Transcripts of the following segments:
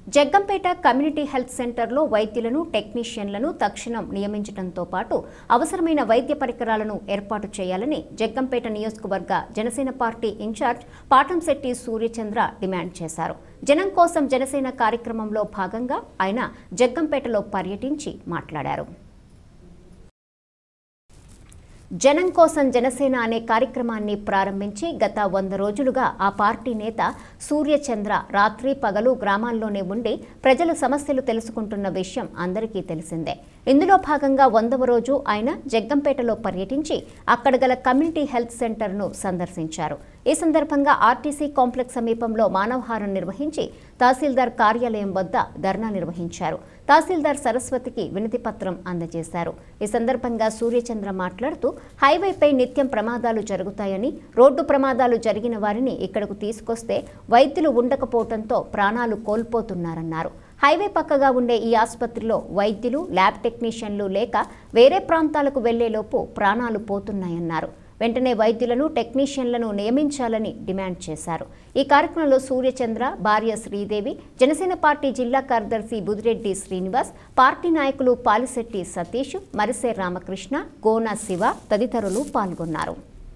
Jaggampeta community health సెంటర్లో వైద్యులను టెక్నీషియన్లను తక్షణం నియమించడంతో పాటు అవసరమైన వైద్య పరికరాలను ఏర్పాటు చేయాలని జగ్గంపేట నియోజకవర్గ Janasena party incharge Patamsetti Suryachandra demand చేశారు జనం కోసం జనసేన కార్యక్రమంలో భాగంగా ఆయన జగ్గంపేటలో పర్యటించి మాట్లాడారు జనం కోసం జనసేన అనే కార్యక్రమాన్ని ప్రారంభించి గత వంద రోజులుగా ఆ పార్టీ నేత సూర్యచంద్ర రాత్రి పగలు గ్రామాల్లోనే ఉండి ప్రజల సమస్యలు తెలుసుకుంటున్న విషయం అందరికీ తెలిసిందే ఇందులో భాగంగా వందవ రోజు ఆయన జగ్గంపేటలో పర్యటించి అక్కడ గల కమ్యూనిటీ హెల్త్ సెంటర్ను సందర్శించారు ఈ సందర్భంగా ఆర్టీసీ కాంప్లెక్స్ సమీపంలో మానవహారం నిర్వహించి తహసీల్దార్ కార్యాలయం వద్ద ధర్నా నిర్వహించారు తహసీల్దార్ సరస్వతికి వినతి పత్రం అందజేశారు ఈ సందర్భంగా సూర్యచంద్ర మాట్లాడుతూ హైవేపై నిత్యం ప్రమాదాలు జరుగుతాయని రోడ్డు ప్రమాదాలు జరిగిన వారిని ఇక్కడకు తీసుకొస్తే వైద్యులు ఉండకపోవడంతో ప్రాణాలు కోల్పోతున్నారన్నారు హైవే పక్కగా ఉండే ఈ ఆసుపత్రిలో వైద్యులు ల్యాబ్ టెక్నీషియన్లు లేక వేరే ప్రాంతాలకు వెళ్లేలోపు ప్రాణాలు పోతున్నాయన్నారు వెంటనే వైద్యులను టెక్నీషియన్లను నియమించాలని డిమాండ్ చేశారు ఈ కార్యక్రమంలో సూర్యచంద్ర భార్య శ్రీదేవి జనసేన పార్టీ జిల్లా కార్యదర్శి బుదిరెడ్డి శ్రీనివాస్ పార్టీ నాయకులు పాలిశెట్టి సతీష్ మరిసే రామకృష్ణ గోనా శివ తదితరులు పాల్గొన్నారు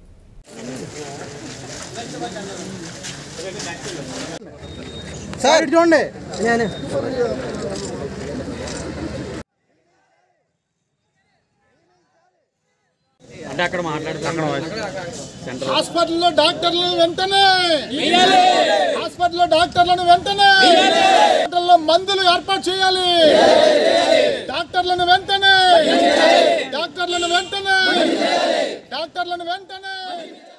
సార్ ఇటు చూడండి నేను అంటే అక్కడ మాట్లాడుతాను సెంటర్ హాస్పిటల్లో డాక్టర్లను వెంటనే హాస్పిటల్లో డాక్టర్లను వెంటనే హాస్పిటల్లో మందులు ఏర్పాటు చేయాలి డాక్టర్లను వెంటనే డాక్టర్లను వెంటనే డాక్టర్లను వెంటనే